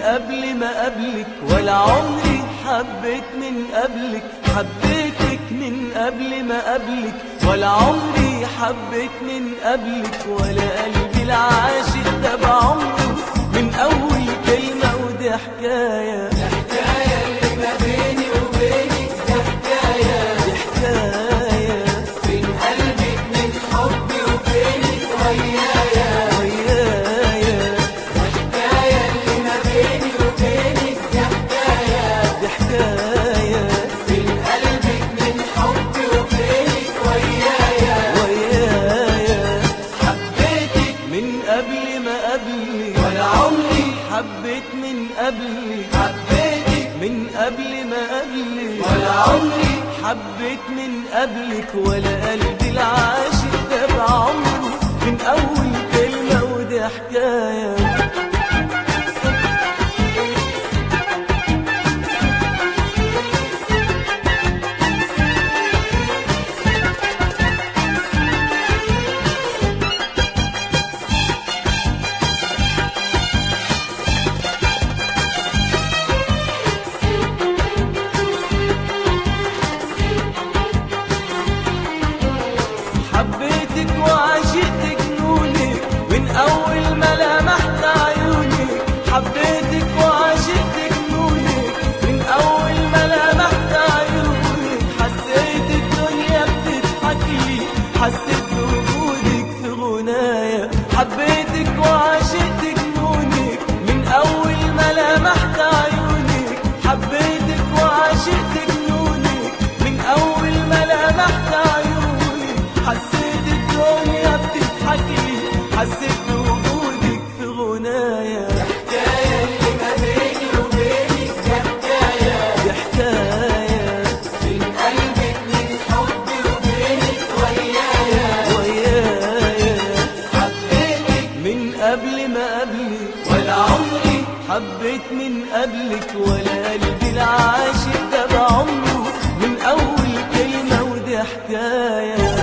قبل ما قبلك ولا عمري حبيت من قبلك حبيتك من قبل ما قبلك ولا عمري حبيت من قبلك ولا قلبي العاشق ده بعمره من أول كلمة ودي حكاية الحكاية اللي ما بيني وبينك ده حكاية دي حكاية بين قلبك من حبي وبينك ويايا ويايا الحكاية اللي ما بيني وبينك ده حكاية دي حكاية بين قلبك من حبي وبينك ويايا ويايا حبيتك من قبل ما قبلي ولا عمري حبيت من قبلي حبيتك من قبل ما قبلي ولا عمري حبيت من قبلك ولا قلبي العاشق ده بعمره من أول كلمة ودي حكاية حبيتك وعشقت جنونك من أول ما لمحت عيونك حبيتك وعشقت جنونك من أول ما لمحت عيونك حسيت الدنيا بتضحك لي حسيت بوجودك في غنايا حبيتك وعشقت جنونك من أول ما لمحت عيونك حبيتك وعشقت جنونك من أول ما لمحت عيونك حسيت الدنيا بتضحك لي حسيت بوجودك في غنايا الحكاية اللي ما بيني وبينك ده حكاية دي حكاية بين قلبك من حبي وبينك ويايا ويايا حبيتك من قبل ما قبلي ولا عمري حبيت من قبلك ولا قلبي العاشق ده بعمره من أول كلمة ودي حكاية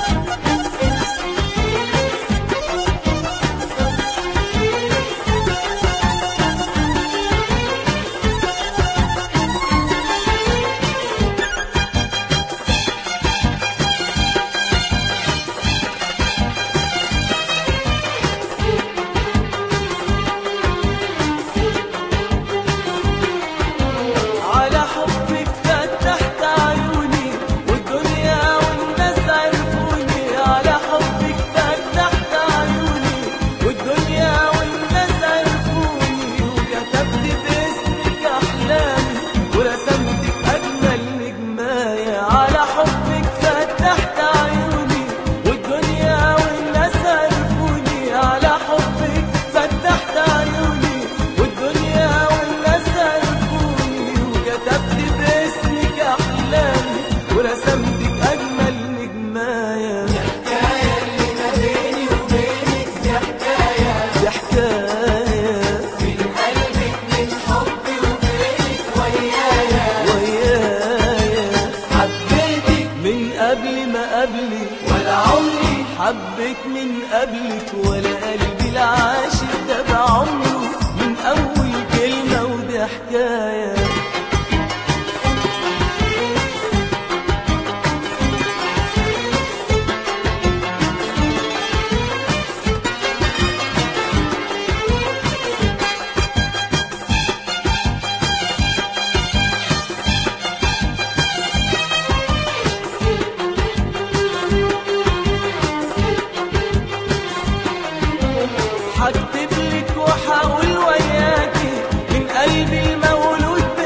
على حبك فتحت عيوني والدنيا والناس عرفوني على حبك فتحت عيوني والدنيا والناس عرفوني وكتبت باسمك احلامي ورسمتك اجمل نجمايه على حبك فتحت عيوني والدنيا والناس عرفوني على حبك فتحت عيوني والدنيا والناس عرفوني وكتبت باسمك احلامي ورسمتك اجمل نجمايه الحكاية اللي ما بيني وبينك ده حكاية دي حكايه بين قلبك من حبي وبينك ويايا ويايا حبيتك من قبل ما قبلي ولا عمري حبيت من قبلك ولا قلبي العاشق ده بعمره من أول كلمة ودي حكاية هكتب لك وحاول وياكي من قلبي المولود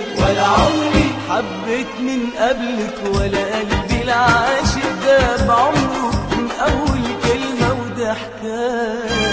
ولا عمري حبيت من قبلك ولا قلبي العاشق ده بعمره من أول كلمة وده حكاية